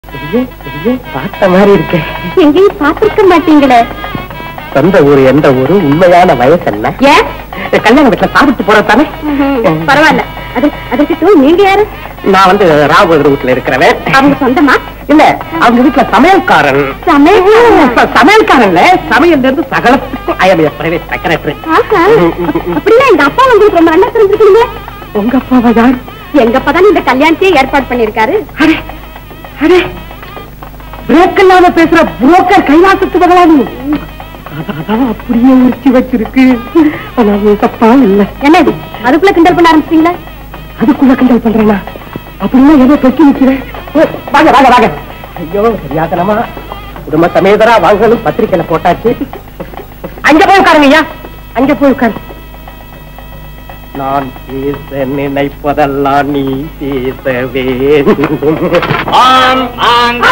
ஐயே, ஐயே, பார்த்த மாதிரி இருக்கே எங்கேயும் பார்த்திருக்க மாட்டீங்களே சொந்த ஊரு எந்த ஊரு உண்மையான வயசு என்ன ஏன் கல்யாண வீட்டுல சாப்பிட்டு போறதானே பரவாயில்ல அது அதுக்கு நீங்க யாரு நான் வந்து ராகுவர் வீட்டுல இருக்கிறவன் அவங்க சொந்தமா இல்ல அவங்க வீட்டுல சமையல்காரன் சமையல் ச- சமையல்காரன்ல சமையல்ல இருந்து சகலத்துக்கும் ஐஎம் பிரைவேட் செக்ரட்டரி ஆஹா. அப்படின்னா எங்க அப்பா உங்களுக்கு ரொம்ப நல்லா தெரிஞ்சுக்கணுங்க உங்க அப்பாவா யார் எங்க அப்பா தான் இந்த கல்யாணத்தையே ஏற்பாடு பண்ணிருக்காரு அடே அடே பிரேக் இல்லாம பேசுற புரோக்கர் கைலாசத்து மகளா நீ அதான் அதான் அப்படியே உரிச்சு வச்சிருக்கு ஆனா உங்க அப்பா இல்ல என்னது அதுக்குள்ள கிண்டல் பண்ண ஆரம்பிச்சிட்டீங்களா அதுக்குள்ள கிண்டல் பண்றேனா அப்படின்னா ஏதோ தொக்கி நிக்கிறேன் ஓ, வாங்க வாங்க வாங்க ஐயோ சரியாதனமா குடும்ப சமேதரா வாங்கணும் பத்திரிக்கையில போட்டாச்சு அங்க போய் உட்காருங்க ஐயா அங்க போய் உட்காரு நான் பேச நினைப்பதெல்லாம் நீ பேச வேண்டும் ஆம் ஆம்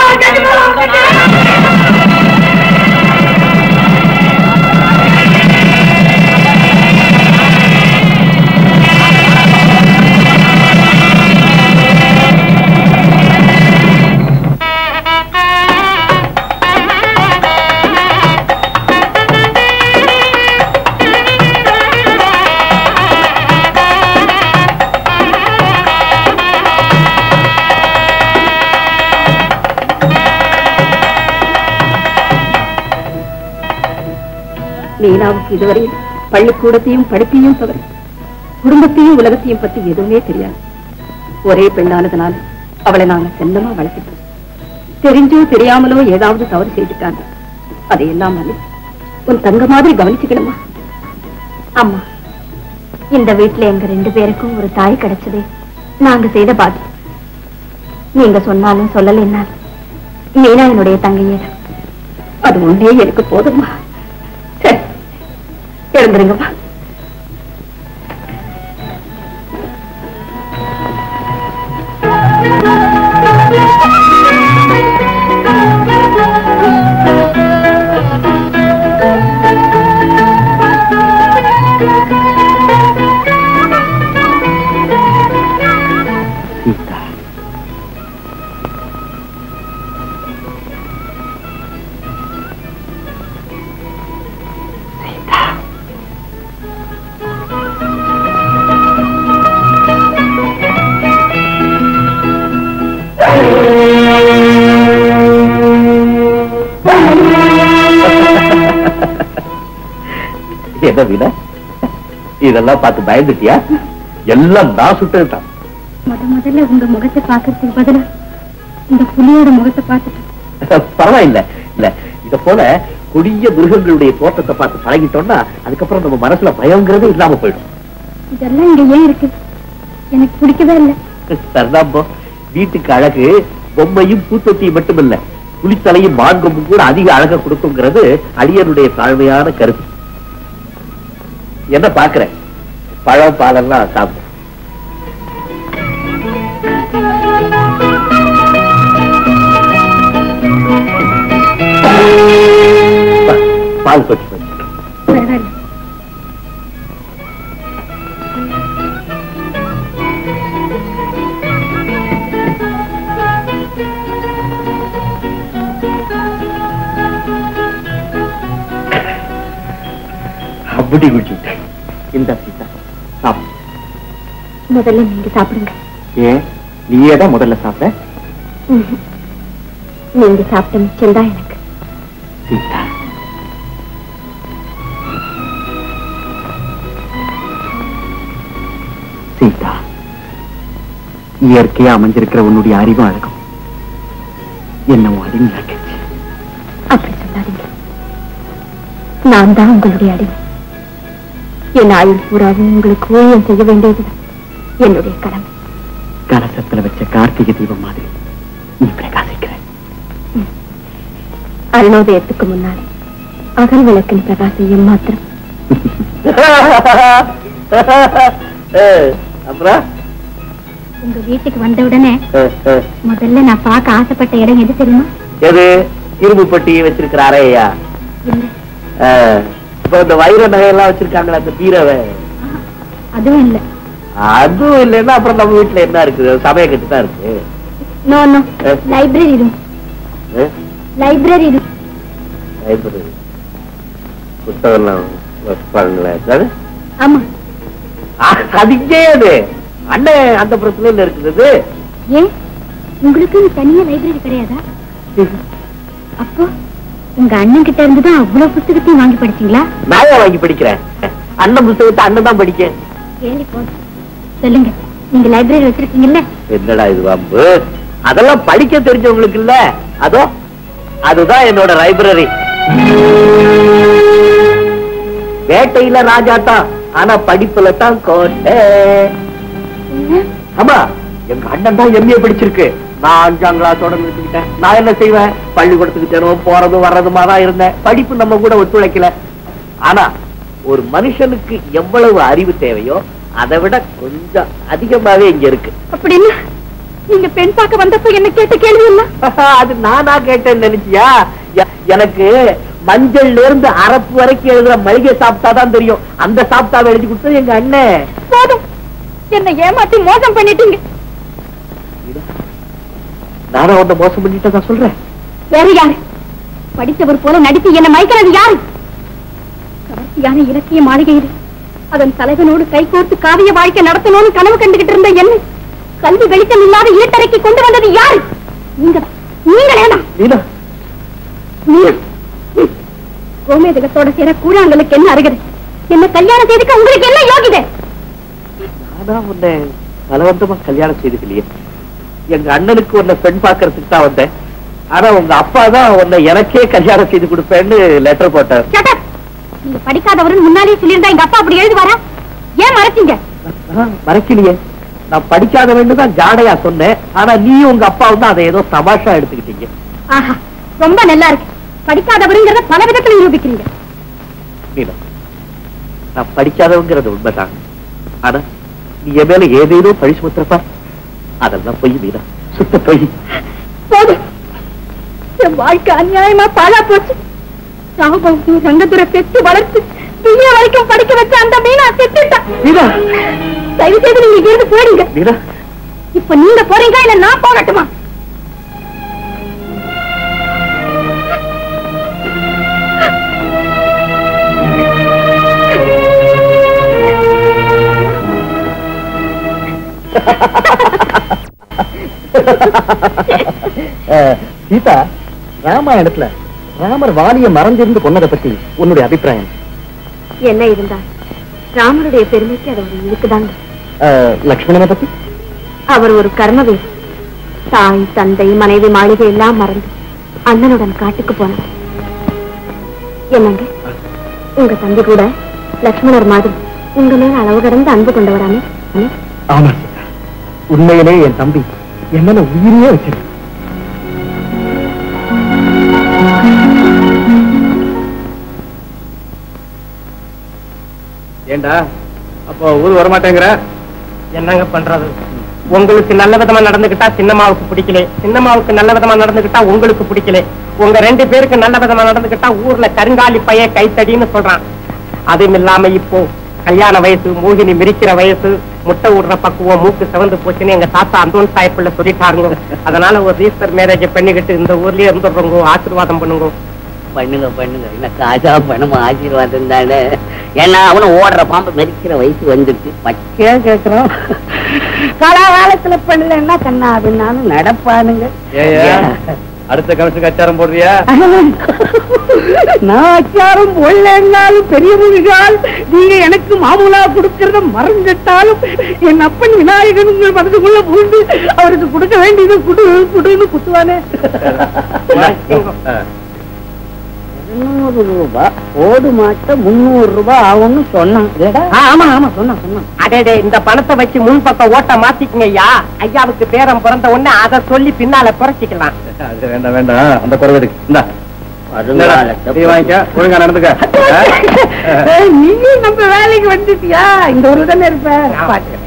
மீனாவுக்கு இதுவரை பள்ளிக்கூடத்தையும் படிப்பையும் தவிர குடும்பத்தையும் உலகத்தையும் பத்தி எதுவுமே தெரியாது ஒரே பெண்ணானதுனால அவளை நாங்க செல்லமா வளர்த்துட்டோம் தெரிஞ்சோ தெரியாமலோ ஏதாவது தவறு செய்துட்டாங்க அதையெல்லாம் மன்னிச்சு உன் தங்க மாதிரி கவனிச்சுக்கணுமா அம்மா இந்த வீட்டுல எங்க ரெண்டு பேருக்கும் ஒரு தாய் கிடைச்சதே நாங்க செய்த பாக்கி நீங்க சொன்னாலும் சொல்லலைன்னாலும் மீனா என்னுடைய தங்கையே அது ஒன்றே எனக்கு போதுமா சரி எழுந்துருங்கம்மா சீதா சீதா என்ன விட இதெல்லாம் பார்த்து பயந்துட்டியா எல்லாம் நான் சுட்டதுதான் முத முதல்ல உங்க முகத்தை பாக்குறதுக்கு பதிலா இந்த புலியோட முகத்தை பார்த்துட்டு பரவாயில்ல இல்ல இத போல கொடிய மிருகங்களுடைய தோற்றத்தை பார்த்து பழகிட்டோம்னா அதுக்கப்புறம் நம்ம மனசுல பயங்கிறதே இல்லாம போயிடும் இதெல்லாம் இங்க ஏன் இருக்கு எனக்கு பிடிக்கவே இல்லை சரிதாம்போ வீட்டுக்கு அழகு பொம்மையும் பூத்தொட்டியும் மட்டுமில்ல புலித்தலையும் மான்கொம்பும் கூட அதிக அழகை கொடுக்குங்கிறது அடியனுடைய தாழ்மையான கருத்து என்ன பாக்குற பழம் பாலெல்லாம் சாப்பிடு பா- பால் கொச்சு கொச்சு பரவாயில்ல அப்படி குடிச்சுட்டேன் இந்த சீதா சாப்பிடு முதல்ல நீங்க சாப்பிடுங்க ஏன் நீயே தான் முதல்ல சாப்பிட்ட ம்ஹும். நீங்க சாப்பிட்ட மிச்சம் தான் எனக்கு சீதா சீதா இயற்கையா அமைஞ்சிருக்கிற உன்னுடைய அறிவும் அழகும் என்னவோ அடிமையாக்கிடுச்சு அப்படி சொல்லாதீங்க நான் தான் உங்களுடைய அடிமை என் ஆயுள் பூராவும் உங்களுக்கு ஊழியம் செய்ய வேண்டியது என்னுடைய கடமை கலசத்துல வச்ச கார்த்திகை தீபம் மாதிரி நீ பிரகாசிக்கிற அருணோதயத்துக்கு முன்னால் அகல் விளக்கின் பிரகாசையும் மாத்திரம் அப்புறம் உங்க வீட்டுக்கு வந்த உடனே முதல்ல நான் பார்க்க ஆசைப்பட்ட இடம் எது தெரியுமா எது இரும்பு பட்டி வச்சிருக்கிற அறையா இல்ல இப்ப இந்த வைர நகையெல்லாம் வச்சிருக்காங்களே அந்த பீரவை அதுவும் இல்ல அதுவும் இல்லைன்னா அப்புறம் நம்ம வீட்டுல என்ன இருக்குது சமய கட்டு தான் இருக்கு no no Eh? Library room library room library புத்தகம்லாம் வைப்பாங்களே அது ஆமா அது இங்கே அது அண்ணன் அந்த புறத்துல இருக்குது ஏன் உங்களுக்கு தனியா லைப்ரரி கிடையாதா அப்போ உங்க அண்ணன் கிட்ட இருந்து தான் அவ்வளவு புத்தகத்தையும் வாங்கி படிச்சீங்களா நான் ஏன் வாங்கி படிக்கிறேன் அண்ணன் புத்தகத்தை அண்ணன் தான் படிக்கேன் கேள்வி போதும் சொல்லுங்க நீங்க லைப்ரரி வச்சிருக்கீங்கல்ல என்னடா இது வம்பு அதெல்லாம் படிக்க தெரிஞ்சவங்களுக்கு இல்ல அதோ அதுதான் என்னோட லைப்ரரி வேட்டையில ராஜா தான் ஆனா படிப்புல தான் கோட்டை என்ன ஆமா எங்க அண்ணன் தான் எம்ஏ படிச்சிருக்கு நான் அஞ்சாம் கிளாஸோட நிறுத்திக்கிட்டேன் நான் என்ன செய்வேன் பள்ளிக்கூடத்துக்கு தினம் போறதும் வர்றதுமா தான் இருந்தேன் படிப்பு நம்ம கூட ஒத்துழைக்கல ஆனா ஒரு மனுஷனுக்கு எவ்வளவு அறிவு தேவையோ அதை விட கொஞ்சம் அதிகமாவே இங்க இருக்கு அப்படின்னு நீங்க பெண் பார்க்க வந்தப்ப என்ன கேட்ட கேள்வி இல்ல அது நானா கேட்டேன்னு நினைச்சியா எ- எனக்கு மஞ்சள்ல இருந்து அரப்பு வரைக்கும் எழுதுற மளிகை சாப்பிட்டா தான் தெரியும் அந்த சாப்பிட்டாவை எழுதி கொடுத்தது எங்க அண்ணன் போதும் என்ன ஏமாத்தி மோசம் பண்ணிட்டீங்க நானும் உன்னை மோசம் பண்ணிட்டதா சொல்றேன் வேற யாரு படித்தவர் போல நடித்து என்ன மயக்கிறது யாரு கவர்ச்சியான இலக்கிய மாளிகையில் அதன் தலைவனோடு கைகோர்த்து காவிய வாழ்க்கை நடத்தணும்னு கனவு கண்டுகிட்டு இருந்த என்ன கல்வி வெளிச்சம் இல்லாத ஈட்டறைக்கு கொண்டு வந்தது யாரு நீங்க நீங்களே தான் நீனா நீங்க ம். கோமேதகத்தோட சேர கூழாங்கலுக்கு என்ன அருகது என்ன கல்யாணம் செய்துக்க உங்களுக்கு என்ன யோகிதை நானா உன்னை பலவந்தமா கல்யாணம் செய்துக்கலையே எங்க அண்ணனுக்கு உன்னை பெண் பார்க்கறதுக்கு தான் வந்தேன் ஆனா உங்க அப்பா தான் உன்னை எனக்கே கல்யாணம் செய்து கொடுப்பேன்னு லெட்டர் போட்டார் Shut up. நீங்க படிக்காதவருன்னு முன்னாடியே சொல்லியிருந்தா எங்க அப்பா அப்படி எழுதுவாரா ஏன் மறைச்சீங்க ஆ, மறக்கலையே நான் படிக்காதவன்னு தான் ஜாடையா சொன்னேன் ஆனா நீ உங்க அப்பாவும் தான் அதை ஏதோ தமாஷா எடுத்துக்கிட்டீங்க ஆஹா ரொம்ப நல்லா இருக்கு படிக்காதவருங்கிறத பல விதத்துல நிரூபிக்கிறீங்க மீனா நான் படிக்காதவங்கிறது உண்மைதான் ஆனா நீ என் மேல ஏதேதோ பழி சுமத்துறப்பா அதெல்லாம் பொய் மீனா சுத்த பொய் போதும் என் வாழ்க்கை அநியாயமா பாழா போச்சு சாகுபவத்தையும் சங்கத்துரை பெற்று வளர்த்து துணிய வரைக்கும் படிக்க வச்ச அந்த மீனா செத்துட்டா மீனா தயவு செய்து நீங்க இங்க இருந்து போறீங்க மீனா இப்ப நீங்க போறீங்க இல்ல நான் போகட்டுமா சீதா ராமாயணத்துல ராமர் வாலிய மறந்திருந்து கொன்னதை பத்தி உன்னுடைய அபிப்பிராயம் என்ன இருந்தா ராமருடைய பெருமைக்கு அது ஒரு இருக்குதாங்க லக்ஷ்மணனை பத்தி அவர் ஒரு கர்மவீர் தாய் தந்தை மனைவி மாளிகை எல்லாம் மறந்து அண்ணனுடன் காட்டுக்கு போனார் என்னங்க உங்க தம்பி கூட லக்ஷ்மணர் மாதிரி உங்க மேல அளவு கடந்து அன்பு கொண்டவரானே ம்? ஆமா சீதா உண்மையிலே என் தம்பி என்ன உயிரியே வச்சிருக்கு ஏண்டா அப்போ ஊர் வரமாட்டேங்கிற என்னங்க பண்றது உங்களுக்கு நல்ல விதமா நடந்துகிட்டா சின்னம்மாவுக்கு பிடிக்கல சின்னம்மாவுக்கு நல்ல விதமா நடந்துகிட்டா உங்களுக்கு பிடிக்கல உங்க ரெண்டு பேருக்கு நல்ல விதமா நடந்துகிட்டா ஊர்ல கருங்காலி பைய கைத்தடின்னு சொல்றான் அதுவும் இல்லாம இப்போ கல்யாண வயசு மோகினி மிரிக்கிற வயசு முட்டை விடுற பக்குவம் மூக்கு சிவந்து போச்சுன்னு எங்க தாத்தா அந்தோன் சாயப்பிள்ள சொல்லிட்டாருங்க அதனால ஒரு ரீசர் மேரேஜ் பண்ணிக்கிட்டு இந்த ஊர்லயே இருந்துடுறோங்க ஆசீர்வாதம் பண்ணுங்க பண்ணுங்க பண்ணுங்க என்ன காசா பணம் ஆசீர்வாதம் தானே ஏன்னா அவனும் ஓடுற பாம்பு மெரிக்கிற வயசு வந்துருச்சு பச்சையா கேக்குறான் காலாகாலத்துல பண்ணலன்னா கண்ணா அப்படின்னாலும் நடப்பானுங்க அடுத்த கமிஷனுக்கு அச்சாரம் போடுறியா நான் அச்சாரம் போடலன்னாலும் பெரிய முருகால் நீங்க எனக்கு மாமூலா கொடுக்கறத மறந்துட்டாலும் என் அப்பன் விநாயகன் உங்கள் மனதுக்குள்ள புகுந்து அவருக்கு கொடுக்க வேண்டியது குடு குடுன்னு குத்துவானே இருநூறு ரூபாய் ஓடு மாட்ட முன்னூறு ரூபாய் ஆகும்னு சொன்னான் இல்லடா? ஆமா ஆமா சொன்னான் சொன்னான் அடே இந்த பணத்தை வச்சு முன் பக்கம் ஓட்ட மாத்திக்கங்க ஐயா ஐயாவுக்கு பேரம் பிறந்த உடனே அதை சொல்லி பின்னால குறைச்சிக்கலாம் அது வேண்டாம் வேண்டாம் அந்த குறைவு இருக்கு இந்தா வருங்காலத்தை நீ வாங்கிக்க ஒழுங்கா நடந்துக்க ஏய், நீயும் நம்ம வேலைக்கு வந்துட்டியா இந்த ஊர்ல தானே இருப்ப நான் பாத்துக்கிறேன்.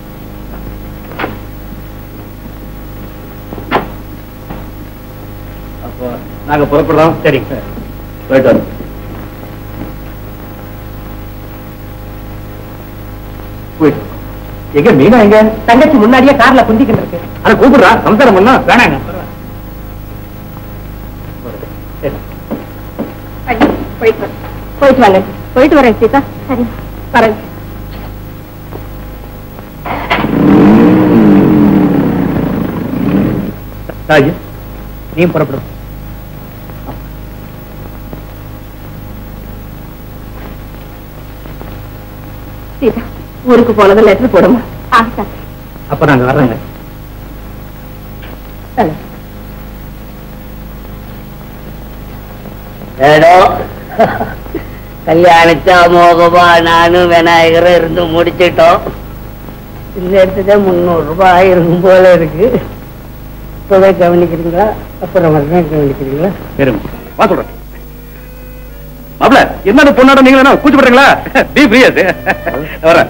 அப்போ நாங்க புறப்படுறோம் சரி போயிட்டு வரோம் போயிட்டு எங்க மீனா எங்க தங்கச்சி முன்னாடியே கார்ல குந்திக்கிட்டு இருக்கு அட கூப்பிடுறா சம்சாரம் பண்ணா வேணாங்க ஐயா, போயிட்டு வரேன். போயிட்டு வாங்க போயிட்டு வரேன் சீதா சரி வரேன் ராஜு நீ புறப்படும் சீதா ஊருக்கு போனது லெட்டர் போடுமா ஆகிட்டா அப்ப நாங்க வர்றோங்க ஏடோ கல்யாணத்தா மோகமா நானும் விநாயகரும் இருந்து முடிச்சிட்டோம் இந்த இடத்துல முந்நூறு ரூபாய் இருக்கும் போல இருக்கு இப்பவே கவனிக்கிறீங்களா அப்புறம் வரணும் கவனிக்கிறீங்களா இருங்க வா சொல்றேன் மாப்ள என்ன பொண்ணாட நீங்க என்ன கூச்சப்படுறீங்களா பி ஃப்ரீயாஸ் வரேன்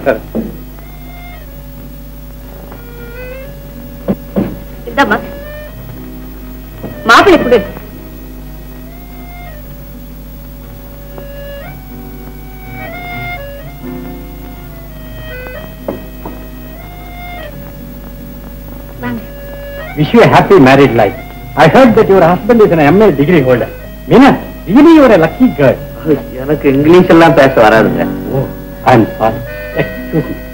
இந்தாம்மா மாப்பிள்ளை கொடு Wish you a happy married life. I heard that your husband is an MA degree holder. Meena, really you are a lucky girl. எனக்கு இங்கிலீஷ் எல்லாம் பேச வராதுங்க oh I am sorry excuse me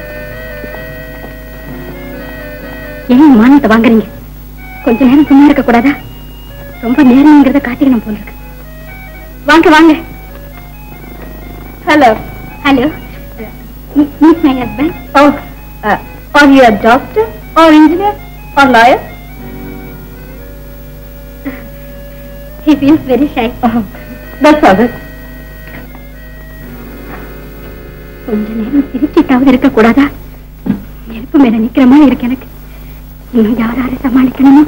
ஏன் மானத்தை வாங்குறீங்க கொஞ்ச நேரம் சும்மா இருக்க கூடாதா ரொம்ப நேரம்ங்கிறத காட்டிக்கணும் போல இருக்கு வாங்க வாங்க hello hello meet my husband oh are you doctor or engineer or lawyer He feels very shy. That's all. கொஞ்ச நேரம் சிரிச்சிட்டாவது இருக்க கூடாதா நெருப்பு மேல நிக்கிற மாதிரி இருக்கு எனக்கு இன்னும் யார் யாரை சமாளிக்கணுமோ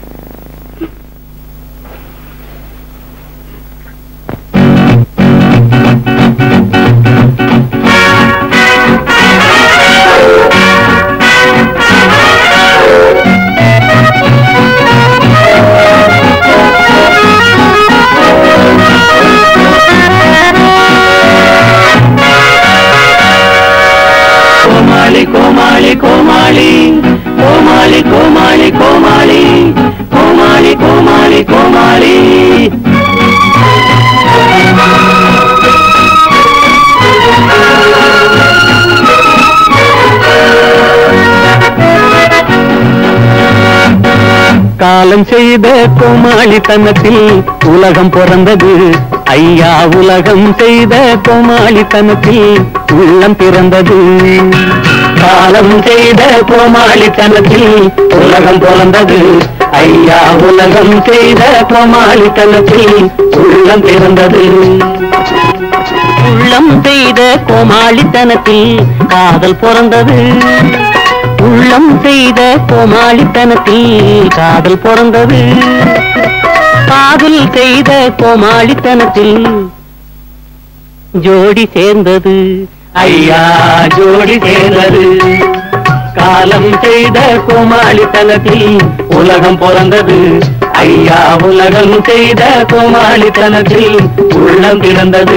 கோமாளி கோமாளி கோமாளி கோமாளி கோமாளி கோமாளி கோமாளி கோமாளி கோமாளி காலம் செய்த கோமாளித்தனத்தில் உலகம் பிறந்தது ஐயா உலகம் செய்த கோமாளித்தனத்தில் உள்ளம் பிறந்தது காலம் செய்த கோமாளித்தனத்தில் உலகம் பிறந்தது ஐயா உலகம் செய்த கோமாளித்தனத்தில் உள்ளம் பிறந்தது உள்ளம் செய்த கோமாளித்தனத்தில் காதல் பிறந்தது உள்ளம் செய்த கோமாளித்தனத்தில் காதல் பிறந்தது காதல் செய்த கோமாளித்தனத்தில் ஜோடி சேர்ந்தது ஐயா ஜோடி சேர்ந்தது காலம் செய்த கோமாளித்தனத்தில் உலகம் பிறந்தது ஐயா உலகம் செய்த கோமாளித்தனத்தில் உள்ளம் பிறந்தது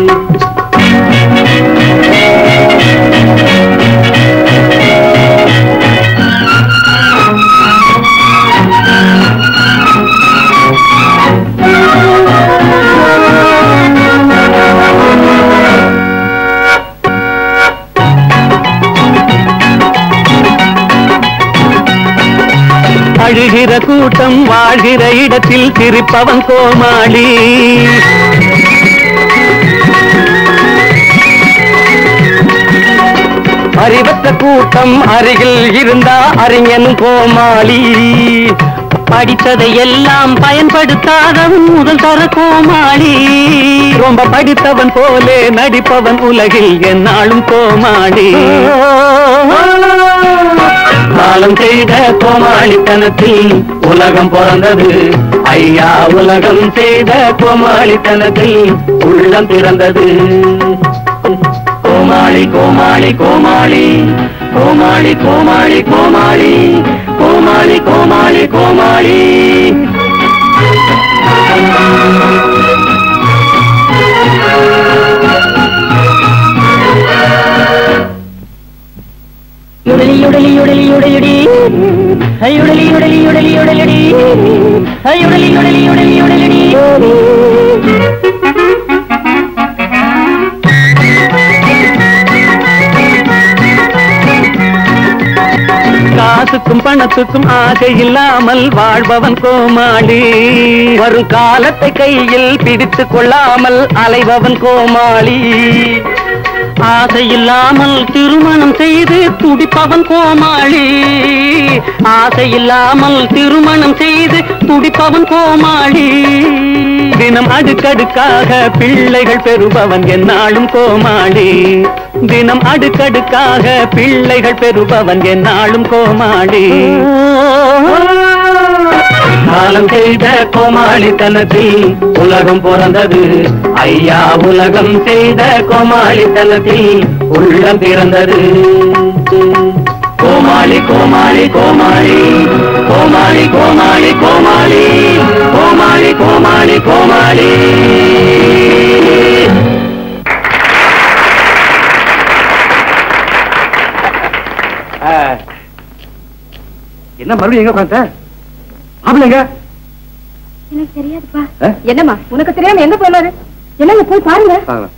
அழுகிற கூட்டம் வாழ்கிற இடத்தில் சிரிப்பவன் கோமாளி அறிவற்ற கூட்டம் அருகில் இருந்தா அறிஞனும் கோமாளி படித்ததை எல்லாம் பயன்படுத்தாதவன் முதல் தர கோமாளி ரொம்ப படித்தவன் போலே நடிப்பவன் உலகில் என்னாலும் கோமாளி காலம் செய்த கோமாளித்தனத்தில் உலகம் பிறந்தது ஐயா உலகம் செய்த கோமாளித்தனத்தில் உள்ளம் பிறந்தது கோமாளி கோமாளி கோமாளி கோமாளி கோமாளி கோமாளி கோமாளி கோமாளி கோமாளி காசுக்கும் பணத்துக்கும் ஆசை இல்லாமல் வாழ்பவன் கோமாளி வரும் காலத்தை கையில் பிடித்துக் கொள்ளாமல் அலைபவன் கோமாளி ஆசை இல்லாமல் திருமணம் செய்து துடிப்பவன் கோமாளி ஆசை இல்லாமல் திருமணம் செய்து துடிப்பவன் கோமாளி தினம் அடுக்கடுக்காக பிள்ளைகள் பெறுபவன் என்னாலும் கோமாளி தினம் அடுக்கடுக்காக பிள்ளைகள் பெறுபவன் என்னாலும் கோமாளி காலம் செய்த கோமாளித்தனத்தில் உலகம் பிறந்தது ஐயா உலகம் செய்த கோமாளித்தனத்தில் உள்ளம் பிறந்தது கோமாளி கோமாளி கோமாளி கோமாளி கோமாளி கோமாளி கோமாளி கோமாளி கோமாளி என்ன மறுபடியும் எங்க உட்காந்த மாப்பிள்ளைங்க எனக்கு தெரியாதுப்பா ஆ? என்னம்மா உனக்கு தெரியாம எங்க போனாரு என்னங்க போய் பாருங்க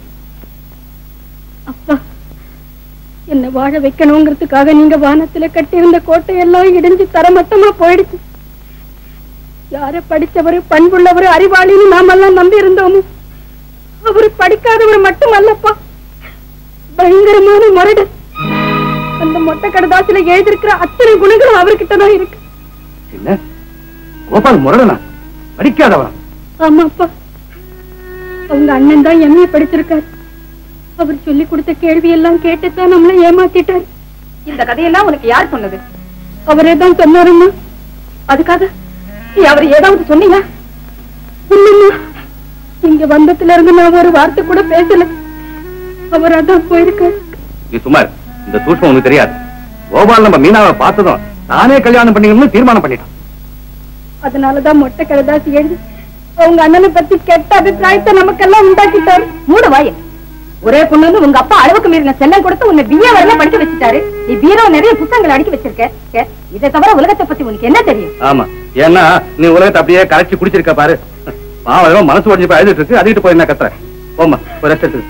அப்பா என்ன வாழ வைக்கணுங்கிறதுக்காக நீங்க வானத்துல கட்டியிருந்த கோட்டையெல்லாம் இடிஞ்சு தரமட்டமா போயிடுச்சு யார படிச்சவரு பண்புள்ளவரு அறிவாளின்னு நாமெல்லாம் நம்பி இருந்தோமோ அவரு படிக்காதவர் மட்டுமல்லப்பா பயங்கரமான முரடு அந்த மொட்டை கடதாசில எழுதியிருக்கிற அத்தனை குணங்களும் அவர்கிட்ட தான் இருக்கு என்ன கோபால் முரடனா படிக்காதவன் ஆமாப்பா அவங்க அண்ணன் தான் எம்ஏ படிச்சிருக்காரு அவர் சொல்லி கொடுத்த கேள்வி எல்லாம் கேட்டுத்தான் நம்மள ஏமாத்திட்டாரு இந்த கதையெல்லாம் உனக்கு யார் சொன்னது அவரே தான் சொன்னாருமா அதுக்காக நீ அவர் ஏதாவது சொன்னீங்க இல்லம்மா இங்க வந்ததுல இருந்து நான் ஒரு வார்த்தை கூட பேசல அவர் அதான் போயிருக்காரு நீ சுமார் இந்த சூட்சம் உனக்கு தெரியாது கோபால் நம்ம மீனாவை பார்த்ததும் நானே கல்யாணம் பண்ணிக்கணும்னு தீர்மானம் பண்ணிட்டான் அதனாலதான் மொட்டை கழுதாசி எழுதி அவங்க அண்ணனை பத்தி கெட்ட அபிப்பிராயத்தை நமக்கெல்லாம் உண்டாக்கிட்டாரு மூணு வாய ஒரே பொண்ணு வந்து உங்க அப்பா அளவுக்கு மீறின செல்லம் கொடுத்து உன்னை பிஏ வரல படிக்க வச்சுட்டாரு நீ பீரோ நிறைய புத்தகங்கள் அடுக்கி வச்சிருக்க கே, இதை தவிர உலகத்தை பத்தி உனக்கு என்ன தெரியும் ஆமா ஏன்னா நீ உலகத்தை அப்படியே கரைச்சி குடிச்சிருக்க பாரு பாவம் ஏதோ மனசு உடஞ்சு போய் அழுதுட்டு இருக்கு அதுக்கிட்டு போய் என்ன கத்துற போமா ஒரு ரெஸ்ட் எடுத்து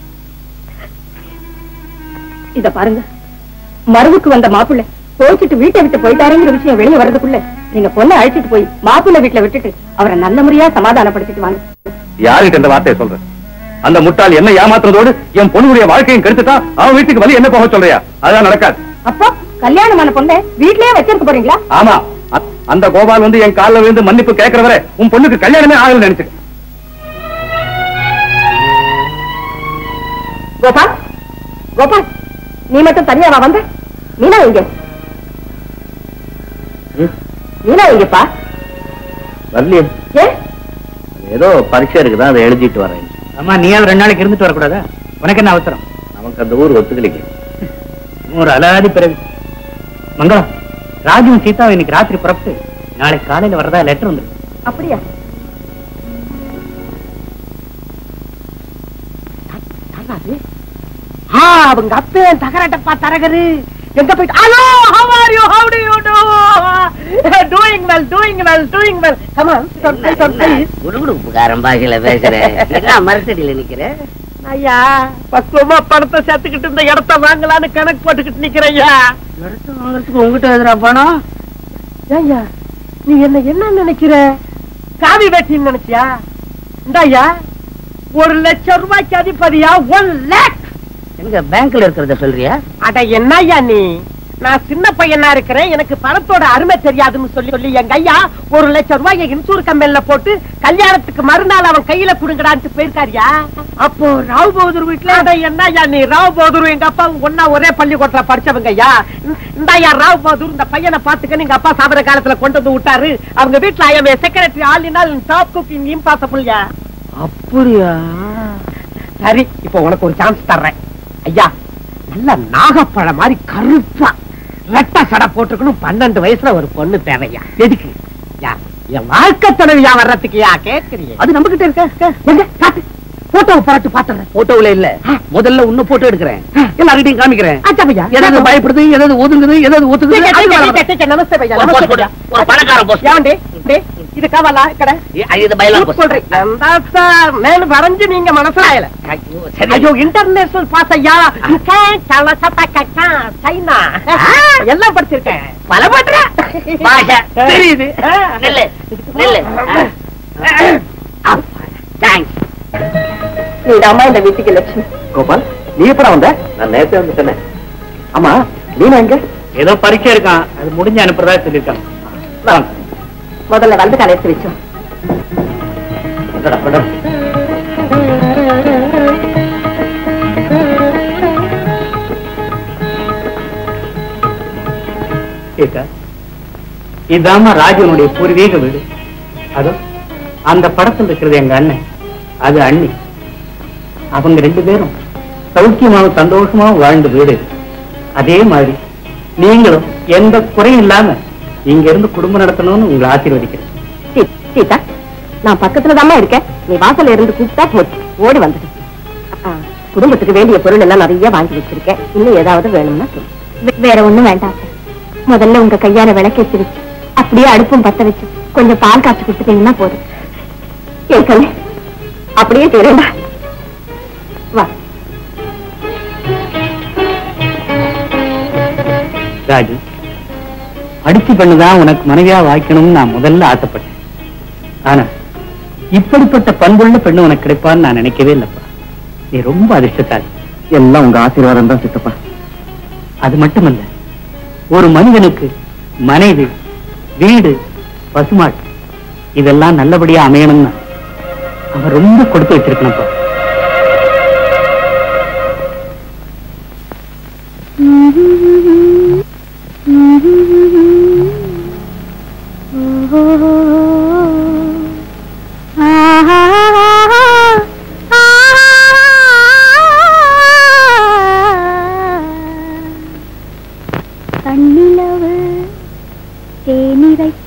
இத பாருங்க மருவுக்கு வந்த மாப்பிள்ளை கோச்சிட்டு வீட்டை விட்டு போயிட்டாருங்கிற விஷயம் வெளியே வர்றதுக்குள்ள நீங்க பொண்ணை அழைச்சிட்டு போய் மாப்பிள்ளை வீட்டுல விட்டுட்டு அவரை நல்ல முறையா சமாதானப்படுத்திட்டு வாங்க யாருகிட்ட இந்த வார்த்தையை சொல்ற அந்த முட்டாள் என்ன ஏமாத்துறதோடு என் பொண்ணுடைய வாழ்க்கையும் கெடுத்துட்டா அவன் வீட்டுக்கு வழி என்ன போக சொல்றியா அதான் நடக்காது அப்போ கல்யாணமான பொண்ணை வீட்லயே வச்சிருக்க போறீங்களா ஆமா அ- அந்த கோபால் வந்து என் கால்ல விழுந்து மன்னிப்பு கேட்கிற வரை உன் பொண்ணுக்கு கல்யாணமே ஆகல நினைச்சு கோபால் கோபால் நீ மட்டும் தனியாவா வந்த மீனா எங்க மீனா எங்கப்பா வரலையே ஏ ஏதோ பரீட்சை இருக்குதான் அதை எழுதிட்டு வரேன் அம்மா நீயாவது ரெண்டு நாளைக்கு இருந்துட்டு வரக்கூடாதா உனக்கு என்ன அவசரம் நமக்கு அந்த ஊர் ஒத்துக்கலைங்க ஒரு அலாதி பிறவி மங்களம் ராஜுவும் சீதாவும் இன்னைக்கு ராத்திரி புறப்பட்டு நாளைக்கு காலையில வரதா லெட்டர் வந்துருக்கு அப்படியா அவங்க அப்பன் தகரட்டப்பா தரகரு எங்க போயிட்டு hello how are you how do you do doing well doing well doing well come on surprise surprise குடுகுடுப்புக்காரன் பாஷையில பேசுறேன் என்ன மரத்தடியில நிக்கிற ஐயா பக்குவமா பணத்தை சேர்த்துக்கிட்டு இந்த இடத்த வாங்கலான்னு கணக்கு போட்டுக்கிட்டு நிக்கிறையா எடுத்து வாங்குறதுக்கு உங்ககிட்ட எதிரா பணம் ஐயா நீ என்ன என்ன நினைக்கிற காவி வெட்டின்னு நினைச்சியா இந்தாயா ஒரு லட்சம் ரூபாய்க்கு அதிபதியா ஒன் லேக் எங்க பேங்க்ல இருக்கிறத சொல்றியா அட என்னய்யா நீ நான் சின்ன பையனா இருக்கிறேன் எனக்கு பணத்தோட அருமை தெரியாதுன்னு சொல்லி சொல்லி எங்க ஐயா ஒரு லட்சம் ரூபாய் இன்சூர் கம்பெனில போட்டு கல்யாணத்துக்கு மறுநாள் அவன் கையில குடுங்கடான்ட்டு போயிருக்காருயா அப்போ ராவ் பகதூர் வீட்டுல அட என்னய்யா நீ ராவ் பகதூர் எங்க அப்பா ஒன்னா ஒரே பள்ளிக்கூடத்துல படிச்சவங்க ஐயா இந்தாயா ராவ் பகதூர் இந்த பையனை பாத்துக்கன்னு எங்க அப்பா சாப்பிட காலத்துல கொண்டு வந்து விட்டாரு அவங்க வீட்டுல I'm secretary all in all top cooking இம்பாசபிள்யா அப்படியா சரி இப்போ உனக்கு ஒரு சான்ஸ் தர்றேன் ஐயா நல்ல நாகப்பழம் மாதிரி கருப்பா ரெட்ட சடை போட்டுக்கணும் பன்னெண்டு வயசுல ஒரு பொண்ணு தேவையா எதுக்கு யா என் வாழ்க்கை துணைவியா வர்றதுக்கு யா கேக்குறீங்க அது நம்ம கிட்ட இருக்க எங்க காட்டு போட்டோ புரட்டு பாத்துறேன் போட்டோல இல்ல முதல்ல உன்ன போட்டோ எடுக்கிறேன் எல்லார்கிட்டையும் காமிக்கிறேன் அச்சா பையா எதாவது பயப்படுது எதாவது ஒதுங்குது எதாவது ஒத்துக்குது அது வேலை வரும். நமஸ்தே பையா ஒரு போஸ்ட் போடு. ஒரு பணக்கார போஸ்ட். ஏவண்டி டேய், ఇది కావాలా ఇక్కడ ఇది బయలు చూడండి, ఎంత సార్ నేను వరంజి நீங்க మనసాయల అయ్యో ఇంటర్నేషనల్ పాస్ ஐயா சைனா எல்லாம் படிச்சிருக்கேன் பல பண்ற பாஷா தெரியுது நெல்லு நெல்லு தேங்க்ஸ் நீங்க அம்மா இந்த வீட்டுக்கு லட்சுமி கோபால் நீ எப்படா வந்த நான் நேரத்தே வந்துட்டேனே ஆமா நீனா எங்க ஏதோ பரீட்சை இருக்கான் அது முடிஞ்சு அனுப்புறதா சொல்லியிருக்காங்க நான் முதல்ல வந்து கலைச்சு வச்சோம் இந்தடா, மேடம். சீதா இதாம்மா ராஜனுடைய பூர்வீக வீடு அதோ அந்த படத்துல இருக்கிறது எங்க அண்ணன் அது அண்ணி அவங்க ரெண்டு பேரும் சௌக்கியமாவும் சந்தோஷமாவும் வாழ்ந்த வீடு இது. அதே மாதிரி நீங்களும் எந்த குறையும் இல்லாம இங்க இருந்து குடும்பம் நடத்தணும்னு உங்களை ஆசீர்வதிக்கிறேன் சீ- சீதா நான் பக்கத்துல தாம்மா இருக்கேன் நீ வாசல்ல இருந்து கூப்பிட்டா போச்சு ஓடி வந்துட்டு குடும்பத்துக்கு வேண்டிய பொருள் எல்லாம் நிறைய வாங்கி வச்சிருக்கேன் இன்னும் ஏதாவது வேணும்னா சொல்லு வேற ஒண்ணும் வேண்டாம் முதல்ல உங்க கையால விளக்கேற்றி வச்சு அப்படியே அடுப்பும் பத்த வச்சு கொஞ்சம் பால் காய்ச்சி கொடுத்துட்டீங்கன்னா போதும் கேட்கல அப்படியே தெரியுண்டா வா ராஜு அடிச்சு பெண்ணுதான் உனக்கு மனைவியா வாய்க்கணும்னு நான் முதல்ல ஆசைப்பட்டேன் ஆனா இப்படிப்பட்ட பண்புள்ள பெண்ணு உனக்கு கிடைப்பான்னு நான் நினைக்கவே இல்லப்பா நீ ரொம்ப அதிர்ஷ்டசாலி எல்லாம் உங்க ஆசீர்வாதம் தான் சித்தப்பா அது மட்டுமல்ல ஒரு மனிதனுக்கு மனைவி வீடு பசுமாட் இதெல்லாம் நல்லபடியா அமையணும்னா அவன் ரொம்ப கொடுத்து வச்சிருக்கணும்ப்பா கண்ணிலவு தேனி வைக்க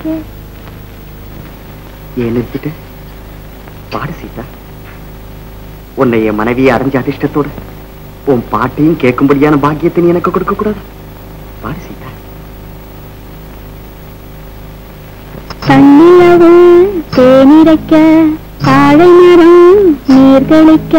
ஏன் நிறுத்திட்டு பாடு சீதா உன்னை என் மனைவியை அடைஞ்ச அதிர்ஷ்டத்தோட உன் பாட்டையும் கேட்கும்படியான பாக்கியத்தை நீ எனக்கு கொடுக்க கூடாது பாடு சீதா கண்ணிலவு தேனிரைக்க தாழை மரம் நீர் தெளிக்க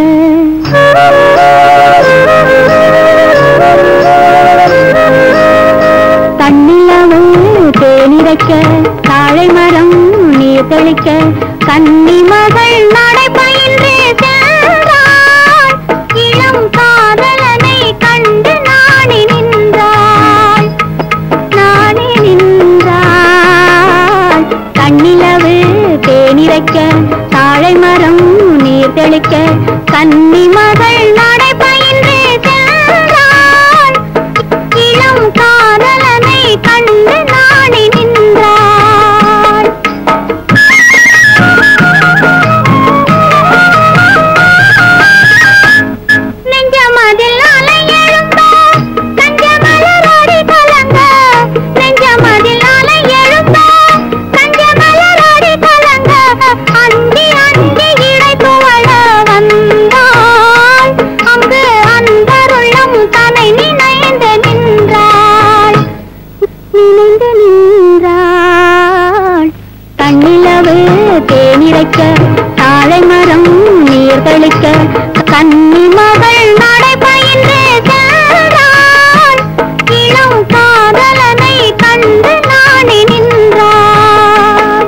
கண்ணிலவு தேனிரைக்க தாழை மரம் நீர் தெளிக்க கன்னி மகள் நடை பயின்றே சென்றாள் இளம் காதலனை கண்டு நாணி நின்றாள் நானே நின்றாள் கண்ணிலவு தேனிரைக்க தாழை மரம் நீர் தெளிக்க கன்னி மகள் நடை பயின்றே சென்றாள் இளம் காதலனை கண்டு நாணி நின்றாள் நெஞ்சமதில் அலை எழும்ப நெஞ்சமலராடி கலங்க நெஞ்சமதில் அலை எழும்ப நெஞ்சமலராடி கலங்க அண்டி அண்டி இடை துவள வந்தாள் அங்கு அன்பருள்ளம் தனை நினைந்து நின்றாள் நினைந்து நின்றாள் கண்ணிலவு தேனிரைக்க தாழை மரம் நீர் தெளிக்க கன்னி மகள் நடை பயின்றே சென்றாள் இளம் காதலனை கண்டு நாணி நின்றாள்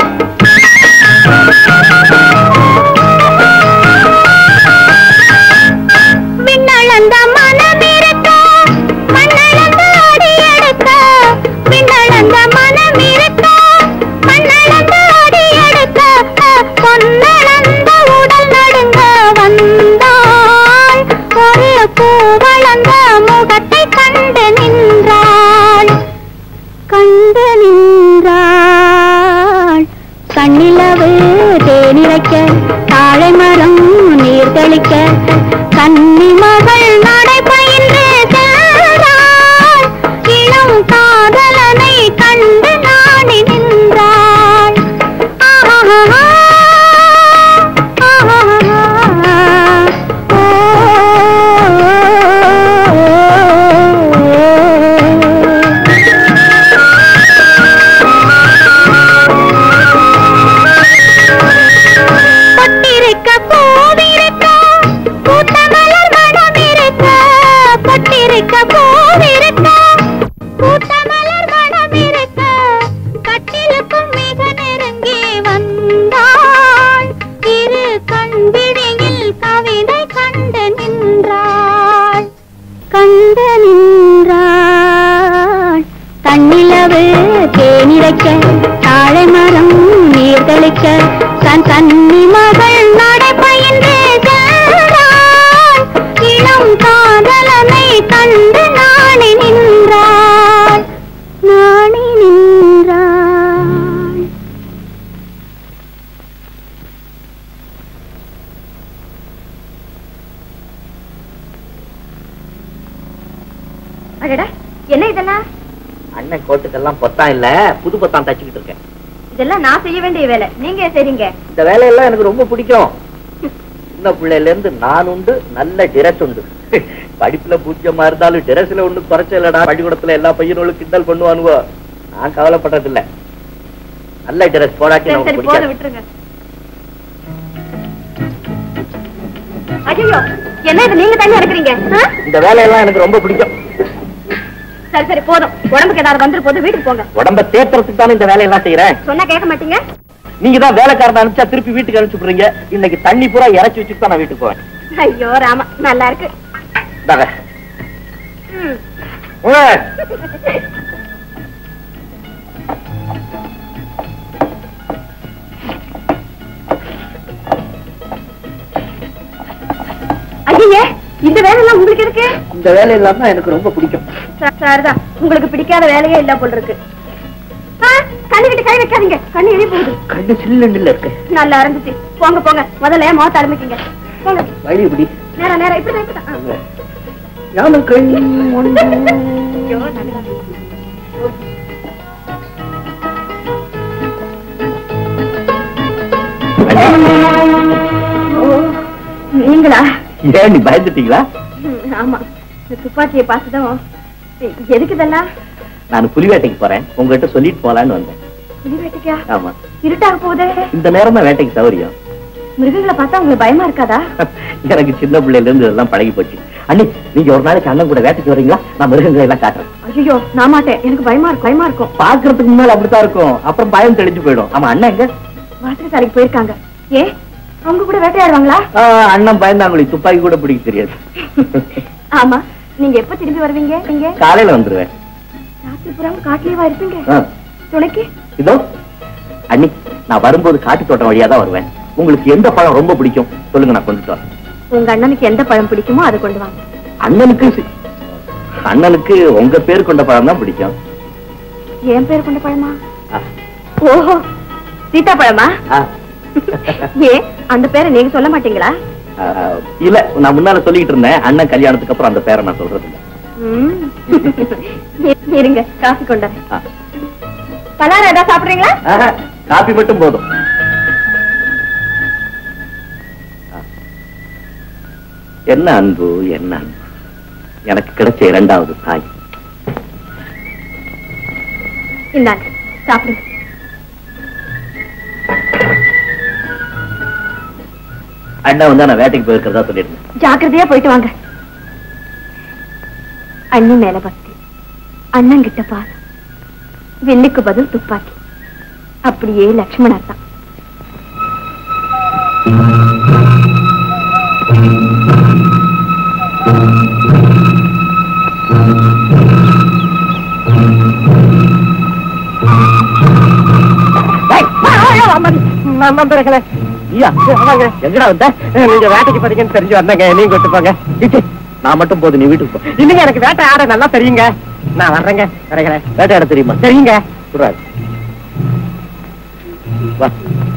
விண்ணளந்த மனமிருக்க மண்ணளந்த அடியெடுக்க விண்ணளந்த மனமிருக்க மண்ணளந்த அடியெடுக்க பொன்னளந்த உடல் நடுங்க வந்தாள் ஒரு பூவளந்த முகத்தை கண்டு நின்றாள் கண்டு நின்றாள் கண்ணிலவு தேனிரைக்க தாழை மரம் நீர் தெளிக்க கன்னி மகள் நடை பயின்றே சென்றாள் இளம் காதலனை கண்டு நாணி நின்றாள் ஆஹா ஆஹா வைக்க தன் கன்னி மகள் நடைபயின்றே சென்றாள் இளம் காதலனை கண்டு நாணி நின்றாள் நாணி நின்றாள் அடடா என்ன இதெல்லாம் அண்ணன் கோட்டுக்கெல்லாம் பொத்தான் இல்ல புது பொத்தான் தச்சுக்கிட்டு இருக்கேன் இதெல்லாம் நான் செய்ய வேண்டிய வேலை நீங்க செய்றீங்க இந்த வேலையெல்லாம் எனக்கு ரொம்ப பிடிக்கும் சின்ன பிள்ளையில இருந்து நான் உண்டு நல்ல டிரஸ் உண்டு படிப்புல பூஜ்யமா இருந்தாலும் டிரஸ்ல ஒண்ணு குறைச்சலடா பள்ளிக்கூடத்துல எல்லா பையனும் கிண்டல் பண்ணுவானுவோ நான் கவலைப்படுறது இல்ல நல்ல டிரஸ் போடாட்டி சரி நமக்கு சரி போதும் பிடிக்காது விட்டுருங்க ஐயோ என்ன இது நீங்க தண்ணி எடுக்கிறீங்க இந்த வேலையெல்லாம் எனக்கு ரொம்ப பிடிக்கும் சரி சரி போதும் உடம்புக்கு ஏதாவது வந்துரு போது வீட்டுக்கு போங்க உடம்ப தேத்துறதுக்கு தானே இந்த வேலையெல்லாம் செய்யறேன் சொன்னா கேட்க மாட்டீங்க நீங்க தான் வேலைக்காரன் அனுப்பிச்சா திருப்பி வீட்டுக்கு அனுப்பிச்சு விடுறீங்க இன்னைக்கு தண்ணி பூரா இறச்சி வச்சுட்டு தான் நான் வீட்டுக்கு போவேன் ஐயோ ராமா நல்லா இருக்கு இந்தாங்க. ம். உம். ஐயே இந்த வேலையெல்லாம் உங்களுக்கு இருக்கு இந்த வேலையெல்லாம் தான் எனக்கு ரொம்ப பிடிக்கும் சரிதான் உங்களுக்கு பிடிக்காத வேலையே இல்ல போல் இருக்கு ஆ, கண்ணு கிட்ட கை வைக்காதீங்க கண்ணு எரிய போகுது கண்ணு சில்லுன்னு இருக்கு நல்லா இருந்துச்சு போங்க போங்க முதல்ல மோத்த ஆரம்பிக்கீங்க போங்க வழி இப்படி நேரா நேரா இப்படிதான் இப்படிதான் ஆ. ஞான கண் ஐயோ, நல்லா இருக்கு. ஓ, நீங்களா ஏன் நீ பயந்துட்டீங்களா ம், ஆமா இந்த துப்பாக்கியை பார்த்துதான் எ- எதுக்கு இதெல்லாம் நான் புலி வேட்டைக்கு போறேன் உங்ககிட்ட சொல்லிட்டு போலான்னு வந்தேன் புலி வேட்டைக்கா ஆமா இருட்டாக போகுதே இந்த நேரம் தான் வேட்டைக்கு சௌரியம் மிருகங்களை பார்த்தா உங்களுக்கு பயமா இருக்காதா எனக்கு சின்ன பிள்ளையில இருந்து இதெல்லாம் பழகி போச்சு அண்ணி நீங்க ஒரு நாளைக்கு அண்ணன் கூட வேட்டைக்கு வரீங்களா நான் மிருகங்களை எல்லாம் காட்டுறேன் ஐயோ நான் மாட்டேன் எனக்கு பயமா இருக்கும் பயமா இருக்கும் பாக்குறதுக்கு முன்னால அப்படித்தான் இருக்கும் அப்புறம் பயம் தெளிஞ்சு போயிடும் ஆமா அண்ணன் எங்க வாசக சாலைக்கு போயிருக்காங்க ஏ அவங்க கூட வேட்டையாடுவாங்களா ஆ, அண்ணன் பயந்தாங்களி துப்பாக்கி கூட பிடிக்க தெரியாது ஆமா நீங்க எப்ப திரும்பி வருவீங்க நீங்க காலையில வந்துருவேன் ராத்திரி புறாவும் காட்டுலயேவா இருப்பீங்க ஆ, துணைக்கு இதோ அண்ணி நான் வரும்போது காட்டு தோட்டம் வழியா தான் வருவேன் உங்களுக்கு எந்த பழம் ரொம்ப பிடிக்கும் சொல்லுங்க நான் கொண்டுட்டு வரேன் உங்க அண்ணனுக்கு எந்த பழம் பிடிக்குமோ அதை கொண்டு வாங்க அண்ணனுக்கு சி- அண்ணனுக்கு உங்க பேர் கொண்ட பழம் தான் பிடிக்கும் என் பேர் கொண்ட பழமா ஆ, ஓஹோ சீதா பழமா ஆ. ஏ அந்த பேரை நீங்க சொல்ல மாட்டீங்களா ஆ, இல்ல நான் முன்னால சொல்லிட்டு இருந்தேன் அண்ணன் கல்யாணத்துக்கு அப்புறம் அந்த பேரை நான் சொல்றது இல்ல ம். இ- இருங்க காஃபி கொண்டாரு ஆ. பலாரம் ஏதாவது சாப்பிடுறீங்களா ஆஹா, காபி மட்டும் போதும் ஆ. என்ன அன்பு என்ன அன்பு எனக்கு கிடைச்ச இரண்டாவது தாய் இந்தாங்க சாப்பிடுங்க அண்ணன் வந்து நான் வேட்டைக்கு போயிருக்கிறதா சொல்லியிருந்தேன் ஜாக்கிரதையா போயிட்டு வாங்க அண்ணன் மேல பக்தி அண்ணன் கிட்ட பாசம் வில்லுக்கு பதில் துப்பாக்கி அப்படியே லக்ஷ்மணர் தான் நம்புறேன் ஐயா வாங்க. எங்கடா வந்த நீங்க வேட்டைக்கு போறீங்கன்னு தெரிஞ்சு வந்தேங்க நீங்க விட்டு போங்க சிச்சி, நான் மட்டும் போதும் நீ வீட்டுக்கு போ இல்லைங்க எனக்கு வேட்டை ஆட நல்லா தெரியுங்க நான் வர்றேங்க வரைகிறேன் வேட்டையாட தெரியுமா தெரியுங்க கூடாது வா